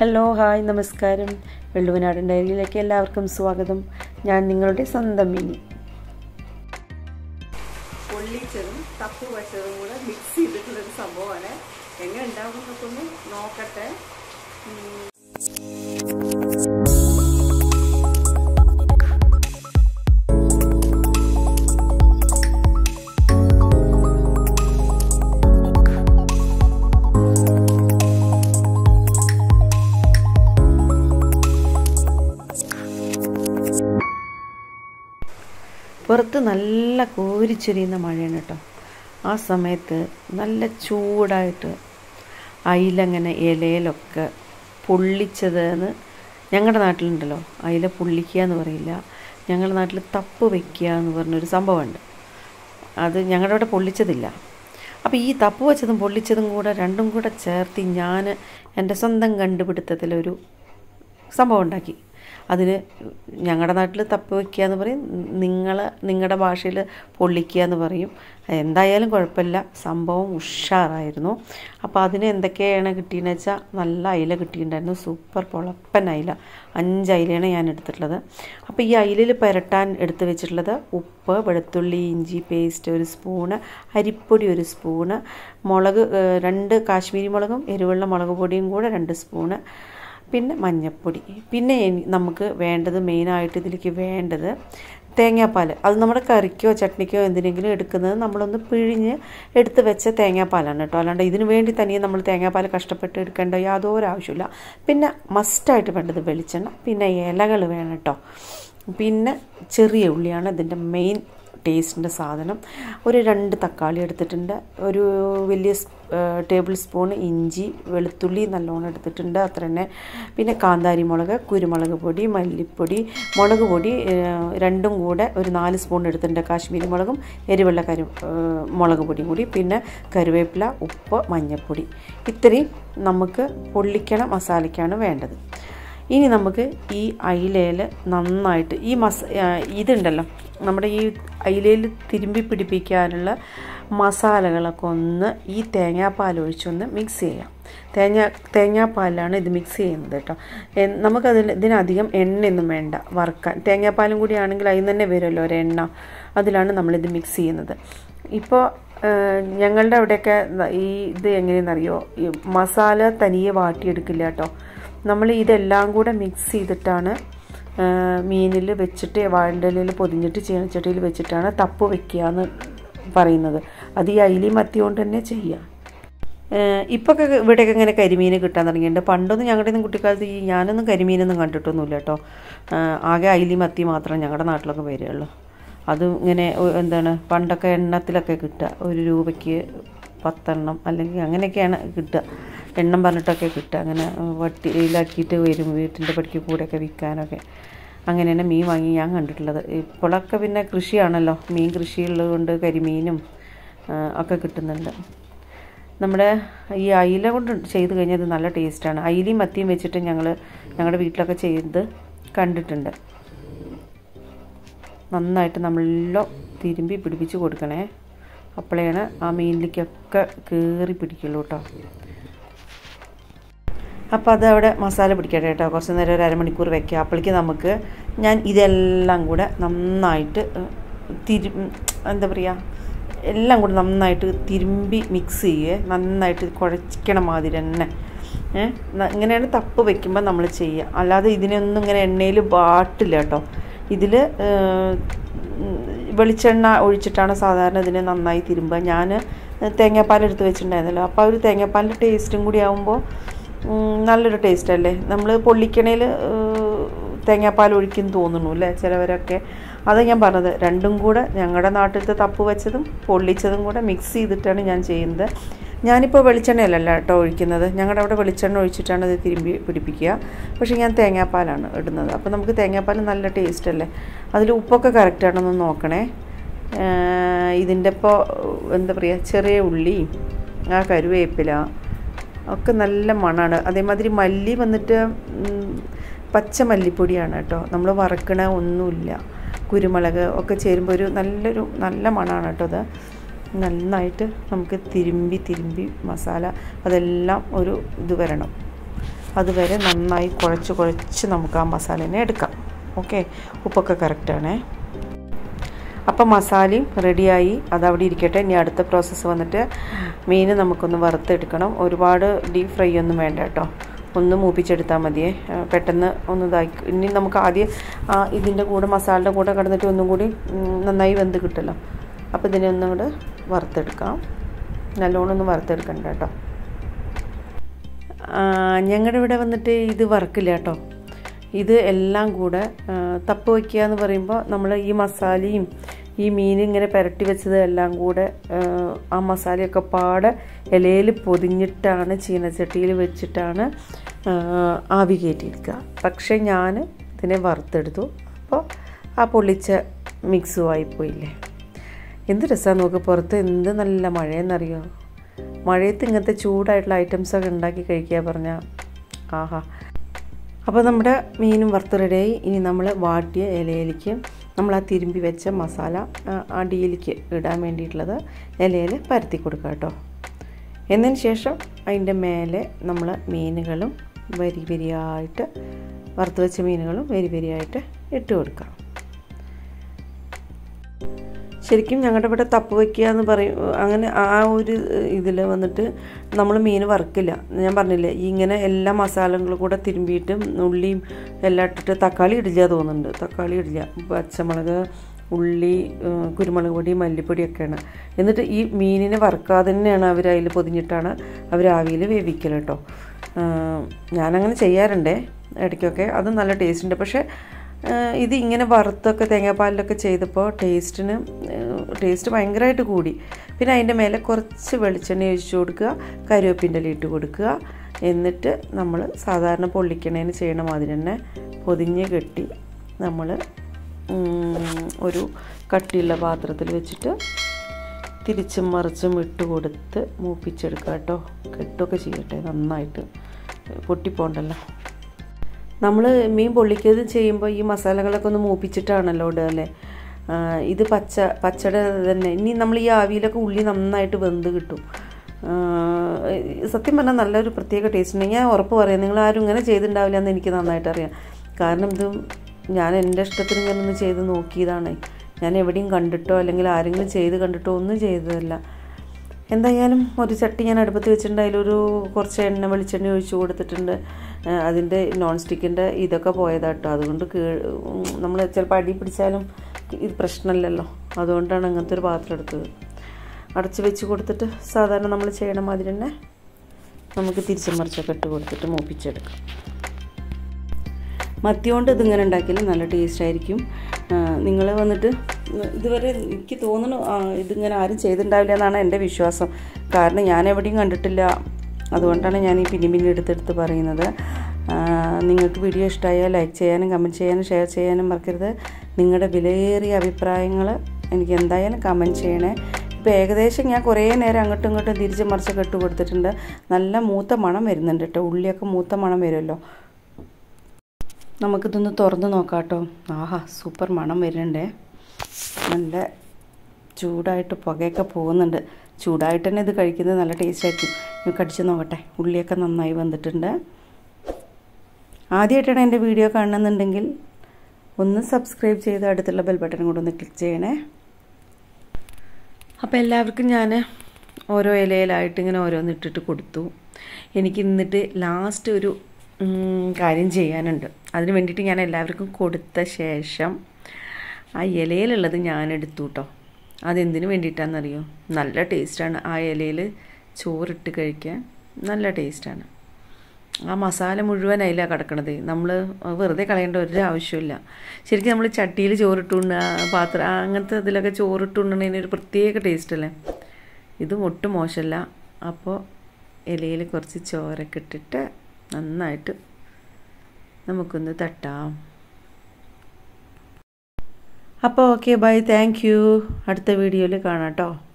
hello hi നമസ്കാരം വെള്ളുവനാടൻ ഡയറിയിലേക്ക് എല്ലാവർക്കും സ്വാഗതം ഞാൻ നിങ്ങളുടെ സ്വന്തം മിനി പൊള്ളിച്ചതും തപ്പ് വച്ചതും കൂടെ മിക്സ് ചെയ്തിട്ടുള്ളൊരു സംഭവമാണ് എങ്ങനെ ഉണ്ടാകുന്നതൊക്കെ ഒന്ന് നോക്കട്ടെ പുറത്ത് നല്ല കോരിച്ചൊരിയുന്ന മഴയാണ് കേട്ടോ ആ സമയത്ത് നല്ല ചൂടായിട്ട് അയിലങ്ങനെ ഇലയിലൊക്കെ പൊള്ളിച്ചതെന്ന് ഞങ്ങളുടെ നാട്ടിലുണ്ടല്ലോ അയില പൊള്ളിക്കുക എന്ന് പറയില്ല ഞങ്ങളുടെ നാട്ടിൽ തപ്പ് വയ്ക്കുക എന്ന് പറഞ്ഞൊരു സംഭവമുണ്ട് അത് ഞങ്ങളുടെ അവിടെ പൊള്ളിച്ചതില്ല അപ്പോൾ ഈ തപ്പ് വെച്ചതും പൊള്ളിച്ചതും കൂടെ രണ്ടും കൂടെ ചേർത്ത് ഞാൻ എൻ്റെ സ്വന്തം കണ്ടുപിടുത്തത്തിലൊരു സംഭവം ഉണ്ടാക്കി അതിന് ഞങ്ങളുടെ നാട്ടിൽ തപ്പ് വയ്ക്കുക എന്ന് പറയും നിങ്ങൾ നിങ്ങളുടെ ഭാഷയിൽ പൊള്ളിക്കുക എന്ന് പറയും എന്തായാലും കുഴപ്പമില്ല സംഭവം ഉഷാറായിരുന്നു അപ്പോൾ അതിന് എന്തൊക്കെയാണ് കിട്ടിയെന്ന് വെച്ചാൽ നല്ല അയില കിട്ടിയിട്ടുണ്ടായിരുന്നു സൂപ്പർ പൊളപ്പൻ അയില അഞ്ച് അയിലയാണ് ഞാൻ എടുത്തിട്ടുള്ളത് അപ്പോൾ ഈ അയിലിൽ പുരട്ടാൻ എടുത്ത് വെച്ചിട്ടുള്ളത് ഉപ്പ് വെളുത്തുള്ളി ഇഞ്ചി പേസ്റ്റ് ഒരു സ്പൂണ് അരിപ്പൊടി ഒരു സ്പൂണ് മുളക് രണ്ട് കാശ്മീരി മുളകും എരിവുള്ള മുളക് പൊടിയും കൂടെ രണ്ട് സ്പൂണ് പിന്നെ മഞ്ഞൾപ്പൊടി പിന്നെ നമുക്ക് വേണ്ടത് മെയിനായിട്ട് ഇതിലേക്ക് വേണ്ടത് തേങ്ങാപ്പാൽ അത് നമ്മുടെ കറിക്കോ ചട്നിക്കോ എന്തിനെങ്കിലും എടുക്കുന്നത് നമ്മളൊന്ന് പിഴിഞ്ഞ് എടുത്ത് വെച്ച തേങ്ങാപ്പാലാണ് കേട്ടോ അല്ലാണ്ട് ഇതിനു വേണ്ടി തനിയെ നമ്മൾ തേങ്ങാപ്പാൽ കഷ്ടപ്പെട്ട് എടുക്കേണ്ട യാതൊരു ആവശ്യമില്ല പിന്നെ മസ്റ്റായിട്ട് വേണ്ടത് വെളിച്ചെണ്ണ പിന്നെ ഇലകൾ വേണം കേട്ടോ പിന്നെ ചെറിയ ഉള്ളിയാണ് ഇതിൻ്റെ മെയിൻ ടേസ്റ്റിൻ്റെ സാധനം ഒരു രണ്ട് തക്കാളി എടുത്തിട്ടുണ്ട് ഒരു വലിയ ടേബിൾ സ്പൂൺ ഇഞ്ചി വെളുത്തുള്ളി നല്ലോണം എടുത്തിട്ടുണ്ട് അത്ര തന്നെ പിന്നെ കാന്താരി മുളക് കുരുമുളക് പൊടി മല്ലിപ്പൊടി മുളക് പൊടി രണ്ടും കൂടെ ഒരു നാല് സ്പൂൺ എടുത്തിട്ടുണ്ട് കാശ്മീരി മുളകും എരിവെള്ള കരു മുളക് പൊടിയും കൂടി പിന്നെ കരുവേപ്പില ഉപ്പ് മഞ്ഞൾപ്പൊടി ഇത്രയും നമുക്ക് പൊള്ളിക്കണ മസാലയ്ക്കാണ് വേണ്ടത് ഇനി നമുക്ക് ഈ അയിലയിൽ നന്നായിട്ട് ഈ മസ ഇതുണ്ടല്ലോ നമ്മുടെ ഈ അയിലയിൽ തിരുമ്പി പിടിപ്പിക്കാനുള്ള മസാലകളൊക്കെ ഒന്ന് ഈ തേങ്ങാപ്പാൽ ഒഴിച്ചൊന്ന് മിക്സ് ചെയ്യാം തേങ്ങ തേങ്ങാപ്പാലാണ് ഇത് മിക്സ് ചെയ്യുന്നത് കേട്ടോ നമുക്കതിൽ ഇതിനധികം എണ്ണയൊന്നും വേണ്ട വറുക്കാൻ തേങ്ങാപ്പാലും കൂടി ആണെങ്കിൽ അതിൽ തന്നെ വരുമല്ലോ ഒരു എണ്ണ അതിലാണ് നമ്മളിത് മിക്സ് ചെയ്യുന്നത് ഇപ്പോൾ ഞങ്ങളുടെ അവിടെയൊക്കെ ഈ ഇത് എങ്ങനെയെന്നറിയോ ഈ മസാല തനിയെ വാട്ടിയെടുക്കില്ല കേട്ടോ നമ്മൾ ഇതെല്ലാം കൂടെ മിക്സ് ചെയ്തിട്ടാണ് മീനിൽ വെച്ചിട്ട് വാഴണ്ടലിൽ പൊതിഞ്ഞിട്ട് ചീനച്ചട്ടിയിൽ വെച്ചിട്ടാണ് തപ്പ് വെക്കുക എന്ന് പറയുന്നത് അത് ഈ അയിലി മത്തി കൊണ്ട് തന്നെ ചെയ്യുക ഇപ്പൊക്കെ ഇവിടെയൊക്കെ ഇങ്ങനെ കരിമീൻ കിട്ടാൻ തുടങ്ങിയിട്ടുണ്ട് പണ്ടൊന്നും ഞങ്ങളുടെ ഒന്നും കുട്ടിക്കാലത്ത് ഈ ഞാനൊന്നും കരിമീനൊന്നും കണ്ടിട്ടൊന്നുമില്ല കേട്ടോ ആകെ അയിലി മത്തി മാത്രം ഞങ്ങളുടെ നാട്ടിലൊക്കെ വരികയുള്ളൂ അത് ഇങ്ങനെ എന്താണ് പണ്ടൊക്കെ എണ്ണത്തിലൊക്കെ കിട്ടുക ഒരു രൂപയ്ക്ക് പത്തെണ്ണം അല്ലെങ്കിൽ അങ്ങനെയൊക്കെയാണ് കിട്ടുക എണ്ണം പറഞ്ഞിട്ടൊക്കെ കിട്ടുക അങ്ങനെ വട്ടിയിലാക്കിയിട്ട് വരും വീട്ടിൻ്റെ പടിക്ക് കൂടെയൊക്കെ വിൽക്കാനൊക്കെ അങ്ങനെയാണ് മീൻ വാങ്ങി ഞാൻ കണ്ടിട്ടുള്ളത് ഇപ്പോഴൊക്കെ പിന്നെ കൃഷിയാണല്ലോ മീൻ കൃഷിയുള്ളത് കൊണ്ട് കരിമീനും ഒക്കെ കിട്ടുന്നുണ്ട് നമ്മുടെ ഈ അയില കൊണ്ട് ചെയ്ത് കഴിഞ്ഞാൽ നല്ല ടേസ്റ്റാണ് അയിലയും മത്തിയും വെച്ചിട്ട് ഞങ്ങൾ ഞങ്ങളുടെ വീട്ടിലൊക്കെ ചെയ്ത് കണ്ടിട്ടുണ്ട് നന്നായിട്ട് നമ്മളെല്ലാം തിരുമ്പി പിടിപ്പിച്ച് കൊടുക്കണേ അപ്പോഴാണ് ആ മീനിലേക്കൊക്കെ കയറി പിടിക്കുള്ളൂ കേട്ടോ അപ്പോൾ അത് അവിടെ മസാല പിടിക്കട്ടെ കേട്ടോ കുറച്ച് നേരം ഒരു അരമണിക്കൂർ വെക്കുക അപ്പോഴേക്ക് നമുക്ക് ഞാൻ ഇതെല്ലാം കൂടെ നന്നായിട്ട് തിരു എന്താ പറയുക എല്ലാം കൂടെ നന്നായിട്ട് തിരുമ്പി മിക്സ് ചെയ്യുക നന്നായിട്ട് കുഴച്ചിക്കണ മാതിരി തന്നെ ഇങ്ങനെയാണ് തപ്പ് വെക്കുമ്പോൾ നമ്മൾ ചെയ്യുക അല്ലാതെ ഇതിനൊന്നും ഇങ്ങനെ എണ്ണയിൽ വാട്ടില്ല കേട്ടോ ഇതിൽ വെളിച്ചെണ്ണ ഒഴിച്ചിട്ടാണ് സാധാരണ ഇതിനെ നന്നായി തിരുമ്പുക ഞാൻ തേങ്ങാപ്പാൽ എടുത്ത് വെച്ചിട്ടുണ്ടായിരുന്നല്ലോ അപ്പോൾ ആ ഒരു തേങ്ങാപ്പാലിൻ്റെ ടേസ്റ്റും കൂടി ആകുമ്പോൾ നല്ലൊരു ടേസ്റ്റ് അല്ലേ നമ്മൾ പൊള്ളിക്കണേൽ തേങ്ങാപ്പാൽ ഒഴിക്കും തോന്നുന്നു അല്ലേ ചിലവരൊക്കെ അത് ഞാൻ പറഞ്ഞത് രണ്ടും കൂടെ ഞങ്ങളുടെ നാട്ടിലത്തെ തപ്പ് വെച്ചതും പൊള്ളിച്ചതും കൂടെ മിക്സ് ചെയ്തിട്ടാണ് ഞാൻ ചെയ്യുന്നത് ഞാനിപ്പോൾ വെളിച്ചെണ്ണയല്ലല്ല കേട്ടോ ഒഴിക്കുന്നത് ഞങ്ങളുടെ അവിടെ വെളിച്ചെണ്ണ ഒഴിച്ചിട്ടാണ് ഇത് തിരുമ്പി പിടിപ്പിക്കുക പക്ഷേ ഞാൻ തേങ്ങാപ്പാലാണ് ഇടുന്നത് അപ്പോൾ നമുക്ക് തേങ്ങാപ്പാൽ നല്ല ടേസ്റ്റ് അല്ലേ അതിൽ ഉപ്പൊക്കെ കറക്റ്റാണെന്ന് നോക്കണേ ഇതിൻ്റെ ഇപ്പോൾ എന്താ പറയുക ചെറിയ ഉള്ളി ആ കരുവേപ്പില ഒക്കെ നല്ല മണമാണ് അതേമാതിരി മല്ലി വന്നിട്ട് പച്ച മല്ലിപ്പൊടിയാണ് കേട്ടോ നമ്മൾ വറക്കണ ഒന്നുമില്ല കുരുമുളക് ഒക്കെ ചേരുമ്പോൾ ഒരു നല്ലൊരു നല്ല മണമാണ് കേട്ടോ അത് നന്നായിട്ട് നമുക്ക് തിരുമ്പി തിരുമ്പി മസാല അതെല്ലാം ഒരു ഇത് വരണം അതുവരെ നന്നായി കുഴച്ച് കുഴച്ച് നമുക്ക് ആ മസാലേനെ എടുക്കാം ഓക്കെ ഉപ്പൊക്കെ കറക്റ്റാണേ അപ്പം മസാലയും റെഡിയായി അതവിടെ ഇരിക്കട്ടെ ഇനി അടുത്ത പ്രോസസ്സ് വന്നിട്ട് മീൻ നമുക്കൊന്ന് വറുത്തെടുക്കണം ഒരുപാട് ഡീപ് ഫ്രൈ ഒന്നും വേണ്ട കേട്ടോ ഒന്ന് മൂപ്പിച്ചെടുത്താൽ മതിയേ ആ, പെട്ടെന്ന് ഒന്ന് ഇതായി ഇനി നമുക്ക് ആദ്യം ആ ഇതിൻ്റെ കൂടെ മസാലയുടെ കൂടെ കിടന്നിട്ട് ഒന്നും കൂടി ഉം, നന്നായി വെന്ത് കിട്ടല്ലോ അപ്പോൾ ഇതിനെ ഒന്നും കൂടെ വറുത്തെടുക്കാം നല്ലോണം ഒന്ന് വറുത്തെടുക്കണ്ട കേട്ടോ ഞങ്ങളുടെ ഇവിടെ വന്നിട്ട് ഇത് വറക്കില്ല കേട്ടോ ഇത് എല്ലാം കൂടെ ആ, തപ്പ് വയ്ക്കുക എന്ന് പറയുമ്പോൾ നമ്മൾ ഈ മസാലയും ഈ മീൻ ഇങ്ങനെ പുരട്ടി വെച്ചത് എല്ലാം കൂടെ ആ, ആ മസാലയൊക്കെ പാടെ ഇലയിൽ പൊതിഞ്ഞിട്ടാണ് ചീനച്ചട്ടിയിൽ വെച്ചിട്ടാണ് ആ, ആവി കയറ്റിയെടുക്കുക പക്ഷേ ഞാൻ ഇതിനെ വറുത്തെടുത്തു അപ്പോൾ ആ പൊള്ളിച്ച മിക്സുമായി പോയില്ലേ എന്ത് രസമാണ് നോക്ക് പുറത്ത് എന്ത് നല്ല മഴയെന്നറിയോ മഴയത്ത് ഇങ്ങനത്തെ ചൂടായിട്ടുള്ള ഐറ്റംസൊക്കെ ഉണ്ടാക്കി കഴിക്കുക പറഞ്ഞാൽ ആഹാ അപ്പോൾ നമ്മുടെ മീനും വറുത്ത് റെഡിയായി ഇനി നമ്മൾ വാട്ടിയ ഇലയിലേക്ക് നമ്മൾ ആ തിരുമ്പി വെച്ച മസാല ആ, അടിയിലേക്ക് ഇടാൻ വേണ്ടിയിട്ടുള്ളത് ഇലയിൽ പരത്തി കൊടുക്കുക കേട്ടോ എന്നതിന് ശേഷം അതിൻ്റെ മേലെ നമ്മൾ മീനുകളും വരി വരിയായിട്ട് വറുത്ത് വെച്ച മീനുകളും വരി വരിയായിട്ട് ഇട്ട് കൊടുക്കാം ശരിക്കും ഞങ്ങളുടെ ഇവിടെ തപ്പ് വയ്ക്കുക എന്ന് പറയും അങ്ങനെ ആ ഒരു ഇതിൽ വന്നിട്ട് നമ്മൾ മീൻ വറുക്കില്ല ഞാൻ പറഞ്ഞില്ലേ ഇങ്ങനെ എല്ലാ മസാലകളും കൂടെ തിരുമ്പിയിട്ട് ഉള്ളിയും എല്ലാം ഇട്ടിട്ട് തക്കാളി ഇടില്ല തോന്നുന്നുണ്ട് തക്കാളി ഇടില്ല പച്ചമുളക് ഉള്ളി ഏഹ് കുരുമുളക് പൊടി മല്ലിപ്പൊടിയൊക്കെയാണ് എന്നിട്ട് ഈ മീനിനെ വറുക്കാതെ തന്നെയാണ് അവർ അതിൽ പൊതിഞ്ഞിട്ടാണ് അവർ ആവിയിൽ വേവിക്കൽ കേട്ടോ ഏഹ് ഞാനങ്ങനെ ചെയ്യാറുണ്ടേ ഇടയ്ക്കൊക്കെ അത് നല്ല ടേസ്റ്റ് ഉണ്ട് പക്ഷേ ഏഹ് ഇത് ഇങ്ങനെ വറുത്തൊക്കെ തേങ്ങാപ്പാലിലൊക്കെ ചെയ്തപ്പോൾ ടേസ്റ്റിന് ടേസ്റ്റ് ഭയങ്കരമായിട്ട് കൂടി പിന്നെ അതിൻ്റെ മേലെ കുറച്ച് വെളിച്ചെണ്ണ ഒഴിച്ചു കൊടുക്കുക കരുവേപ്പിൻ്റെ ഇല ഇട്ട് കൊടുക്കുക എന്നിട്ട് നമ്മൾ സാധാരണ പൊള്ളിക്കണേന് ചെയ്യണ മാതിരി തന്നെ പൊതിഞ്ഞ് കെട്ടി നമ്മൾ ഒരു കട്ടിയുള്ള പാത്രത്തിൽ വെച്ചിട്ട് തിരിച്ചും മറിച്ചും ഇട്ട് കൊടുത്ത് മൂപ്പിച്ചെടുക്കുക കേട്ടോ കെട്ടൊക്കെ ചെയ്യട്ടെ നന്നായിട്ട് പൊട്ടിപ്പോണ്ടല്ലോ നമ്മൾ മീൻ പൊള്ളിക്കത് ചെയ്യുമ്പോൾ ഈ മസാലകളൊക്കെ ഒന്ന് മൂപ്പിച്ചിട്ടാണല്ലോ ഇടുക അല്ലേ ആ, ഇത് പച്ച പച്ചയുടെ തന്നെ ഇനി നമ്മൾ ഈ ആവിയിലൊക്കെ ഉള്ളി നന്നായിട്ട് വെന്ത് കിട്ടും ആ, സത്യം പറഞ്ഞാൽ നല്ലൊരു പ്രത്യേക ടേസ്റ്റ് ഉണ്ട് ഞാൻ ഉറപ്പ് പറയാം നിങ്ങൾ ആരും ഇങ്ങനെ ചെയ്തിട്ടുണ്ടാവില്ല എന്ന് എനിക്ക് നന്നായിട്ട് അറിയാം കാരണം ഇത് ഞാൻ എൻ്റെ ഇഷ്ടത്തിന് ഇങ്ങനെ ഒന്ന് ചെയ്ത് നോക്കിയതാണ് ഞാൻ എവിടെയും കണ്ടിട്ടോ അല്ലെങ്കിൽ ആരെങ്കിലും ചെയ്ത് കണ്ടിട്ടോ ഒന്നും ചെയ്തതല്ല എന്തായാലും ഒരു ചട്ടി ഞാൻ അടുപ്പത്ത് വെച്ചിട്ടുണ്ട് അതിലൊരു കുറച്ച് എണ്ണ വെളിച്ചെണ്ണ ഒഴിച്ച് കൊടുത്തിട്ടുണ്ട് ആ, അതിൻ്റെ നോൺ സ്റ്റിക്കിൻ്റെ ഇതൊക്കെ പോയതാട്ടോ അതുകൊണ്ട് നമ്മൾ ചിലപ്പോൾ അടി പിടിച്ചാലും ഇത് പ്രശ്നമില്ലല്ലോ അതുകൊണ്ടാണ് അങ്ങനത്തെ ഒരു പാത്രം എടുത്തത് അടച്ച് വെച്ച് കൊടുത്തിട്ട് സാധാരണ നമ്മൾ ചെയ്യണ മാതിരി തന്നെ നമുക്ക് തിരിച്ചും മറിച്ചൊക്കെ ഇട്ട് കൊടുത്തിട്ട് മൂപ്പിച്ചെടുക്കാം മത്തി കൊണ്ട് ഇതിങ്ങനെ ഉണ്ടാക്കിയാൽ നല്ല ടേസ്റ്റ് ആയിരിക്കും നിങ്ങൾ വന്നിട്ട് ഇതുവരെ എനിക്ക് തോന്നുന്നു ആ, ഇതിങ്ങനെ ആരും ചെയ്തിട്ടുണ്ടാവില്ല എന്നാണ് എൻ്റെ വിശ്വാസം കാരണം ഞാൻ എവിടെയും കണ്ടിട്ടില്ല അതുകൊണ്ടാണ് ഞാൻ ഈ പിന്നി പിന്നി എടുത്തെടുത്ത് പറയുന്നത് ആ, നിങ്ങൾക്ക് വീഡിയോ ഇഷ്ടമായാൽ ലൈക്ക് ചെയ്യാനും കമൻറ്റ് ചെയ്യാനും ഷെയർ ചെയ്യാനും മറക്കരുത് നിങ്ങളുടെ വിലയേറിയ അഭിപ്രായങ്ങൾ എനിക്ക് എന്തായാലും കമൻറ്റ് ചെയ്യണേ ഇപ്പോൾ ഏകദേശം ഞാൻ കുറേ നേരം അങ്ങോട്ടും ഇങ്ങോട്ടും തിരിച്ച് മറിച്ചൊക്കെ ഇട്ട് കൊടുത്തിട്ടുണ്ട് നല്ല മൂത്ത മണം വരുന്നുണ്ട് കേട്ടോ ഉള്ളിയൊക്കെ മൂത്ത മണം വരുമല്ലോ നമുക്കിതൊന്ന് തുറന്ന് നോക്കാം കേട്ടോ ആഹാ സൂപ്പർ മണം വരുന്നുണ്ടേ നല്ല ചൂടായിട്ട് പുകയൊക്കെ പോകുന്നുണ്ട് ചൂടായിട്ട് തന്നെ ഇത് കഴിക്കുന്നത് നല്ല ടേസ്റ്റ് ആയിരിക്കും ഇത് കടിച്ച് നോക്കട്ടെ ഉള്ളിയൊക്കെ നന്നായി വന്നിട്ടുണ്ട് ആദ്യമായിട്ടാണ് എൻ്റെ വീഡിയോ കാണുന്നുണ്ടെങ്കിൽ ഒന്ന് സബ്സ്ക്രൈബ് ചെയ്ത് അടുത്തുള്ള ബെൽ ബട്ടൺ കൂടെ ഒന്ന് ക്ലിക്ക് ചെയ്യണേ അപ്പോൾ എല്ലാവർക്കും ഞാൻ ഓരോ ഇലയിലായിട്ട് ഇങ്ങനെ ഓരോന്ന് ഇട്ടിട്ട് കൊടുത്തു എനിക്ക് എന്നിട്ട് ലാസ്റ്റ് ഒരു ഉം, കാര്യം ചെയ്യാനുണ്ട് അതിന് വേണ്ടിയിട്ട് ഞാൻ എല്ലാവർക്കും കൊടുത്ത ശേഷം ആ ഇലയിലുള്ളത് ഞാൻ എടുത്തു കേട്ടോ അതെന്തിനു വേണ്ടിയിട്ടാണെന്നറിയോ നല്ല ടേസ്റ്റാണ് ആ ഇലയിൽ ചോറിട്ട് കഴിക്കാൻ നല്ല ടേസ്റ്റാണ് ആ മസാല മുഴുവൻ അതിലാണ് കിടക്കണത് നമ്മൾ വെറുതെ കളയേണ്ട ഒരു ആവശ്യമില്ല ശരിക്കും നമ്മൾ ചട്ടിയിൽ ചോറിട്ടുണ്ട പാത്രം ആ, അങ്ങനത്തെ ഇതിലൊക്കെ ചോറിട്ടുണ്ടതിന് ഒരു പ്രത്യേക ടേസ്റ്റ് അല്ലേ ഇതും ഒട്ടും മോശമല്ല അപ്പോൾ ഇലയിൽ കുറച്ച് ചോരൊക്കെ ഇട്ടിട്ട് നന്നായിട്ട് നമുക്കൊന്ന് തട്ടാം അപ്പോൾ ഓക്കെ ബൈ താങ്ക് യു അടുത്ത വീഡിയോയിൽ കാണാം കേട്ടോ